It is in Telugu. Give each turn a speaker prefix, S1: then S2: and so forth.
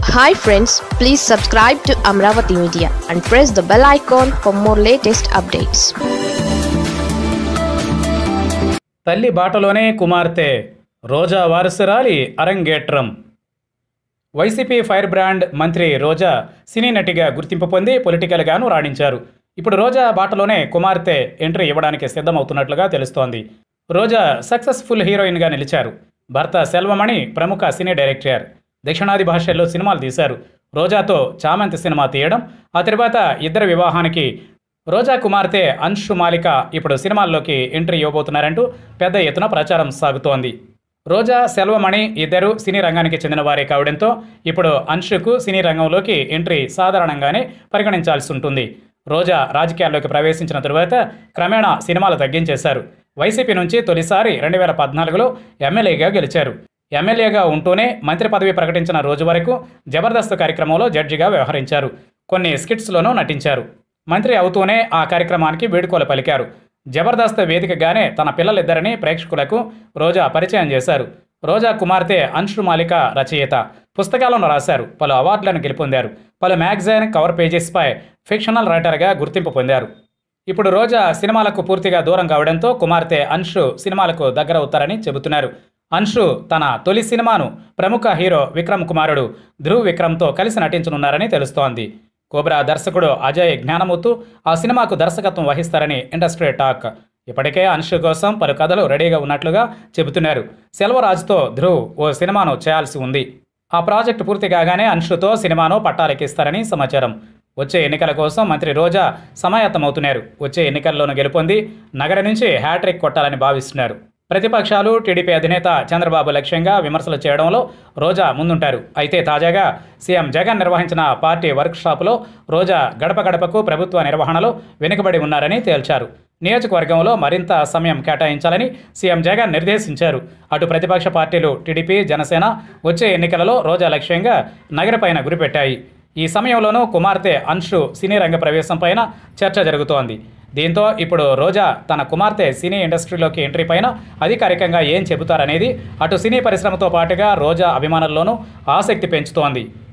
S1: hi friends please subscribe to Amaravati media and press the bell icon for more latest updates
S2: తల్లి బాటలోనే కుమార్తె రోజా వారసురాలి అరంగేట్రం వైసీపీ ఫైర్ బ్రాండ్ మంత్రి రోజా సినీ నటిగా గుర్తింపు పొంది పొలిటికల్గాను రాణించారు ఇప్పుడు రోజా బాటలోనే కుమార్తె ఎంట్రీ ఇవ్వడానికి సిద్ధమవుతున్నట్లుగా తెలుస్తోంది రోజా సక్సెస్ఫుల్ హీరోయిన్గా నిలిచారు భర్త సెల్వమణి ప్రముఖ సినీ డైరెక్టర్ దక్షిణాది భాషల్లో సినిమాలు తీశారు రోజాతో చామంతి సినిమా తీయడం ఆ తర్వాత ఇద్దరి వివాహానికి రోజా కుమార్తె అంశు మాలిక ఇప్పుడు సినిమాల్లోకి ఎంట్రీ ఇవ్వబోతున్నారంటూ పెద్ద ఎత్తున ప్రచారం సాగుతోంది రోజా సెల్వమణి ఇద్దరు సినీ రంగానికి చెందిన వారే కావడంతో ఇప్పుడు అంశుకు సినీ రంగంలోకి ఎంట్రీ సాధారణంగానే పరిగణించాల్సి ఉంటుంది రోజా రాజకీయాల్లోకి ప్రవేశించిన తరువాత క్రమేణా సినిమాలు తగ్గించేశారు వైసీపీ నుంచి తొలిసారి రెండు వేల పద్నాలుగులో ఎమ్మెల్యేగా గెలిచారు ఎమ్మెల్యేగా ఉంటూనే మంత్రి పదవి ప్రకటించిన రోజు వరకు జబర్దస్త్ కార్యక్రమంలో జడ్జిగా వ్యవహరించారు కొన్ని స్కిట్స్లోనూ నటించారు మంత్రి అవుతూనే ఆ కార్యక్రమానికి వేడుకోలు పలికారు జబర్దస్త్ వేదికగానే తన పిల్లలిద్దరిని ప్రేక్షకులకు రోజా పరిచయం చేశారు రోజా కుమార్తె అంశు మాలిక రచయిత పుస్తకాలను రాశారు పలు అవార్డులను గెలుపొందారు పలు మ్యాగజైన్ కవర్ పేజెస్పై ఫిక్షనల్ రైటర్గా గుర్తింపు పొందారు ఇప్పుడు రోజా సినిమాలకు పూర్తిగా దూరం కావడంతో కుమార్తె అంశు సినిమాలకు దగ్గరవుతారని చెబుతున్నారు అంశు తన తొలి సినిమాను ప్రముఖ హీరో విక్రమ్ కుమారుడు ధ్రువ్ విక్రమ్తో కలిసి నటించనున్నారని తెలుస్తోంది కోబ్రా దర్శకుడు అజయ్ జ్ఞానమూర్తు ఆ సినిమాకు దర్శకత్వం వహిస్తారని ఇండస్ట్రీ టాక్ ఇప్పటికే అంశు కోసం పలు కథలు రెడీగా ఉన్నట్లుగా చెబుతున్నారు సెల్వరాజుతో ధ్రువ్ ఓ సినిమాను చేయాల్సి ఉంది ఆ ప్రాజెక్టు పూర్తి కాగానే అంశుతో సినిమాను పట్టాలెక్కిస్తారని సమాచారం వచ్చే ఎన్నికల కోసం మంత్రి రోజా సమాయత్తమవుతున్నారు వచ్చే ఎన్నికల్లోనూ గెలుపొంది నగర నుంచి హ్యాట్రిక్ కొట్టాలని భావిస్తున్నారు ప్రతిపక్షాలు టీడీపీ అధినేత చంద్రబాబు లక్ష్యంగా విమర్శలు చేయడంలో రోజా ముందుంటారు అయితే తాజాగా సీఎం జగన్ నిర్వహించిన పార్టీ వర్క్షాపులో రోజా గడప గడపకు ప్రభుత్వ నిర్వహణలో వెనుకబడి ఉన్నారని తేల్చారు నియోజకవర్గంలో మరింత సమయం కేటాయించాలని సీఎం జగన్ నిర్దేశించారు అటు ప్రతిపక్ష పార్టీలు టీడీపీ జనసేన వచ్చే ఎన్నికలలో రోజా లక్ష్యంగా నగరపైన గురిపెట్టాయి ఈ సమయంలోనూ కుమార్తె అంశు సినీ రంగ ప్రవేశం పైన చర్చ జరుగుతోంది దీంతో ఇప్పుడు రోజా తన కుమార్తె సినీ ఇండస్ట్రీలోకి ఎంట్రీ పైన అధికారికంగా ఏం చెబుతారనేది అటు సినీ పరిశ్రమతో పాటుగా రోజా అభిమానుల్లోనూ ఆసక్తి పెంచుతోంది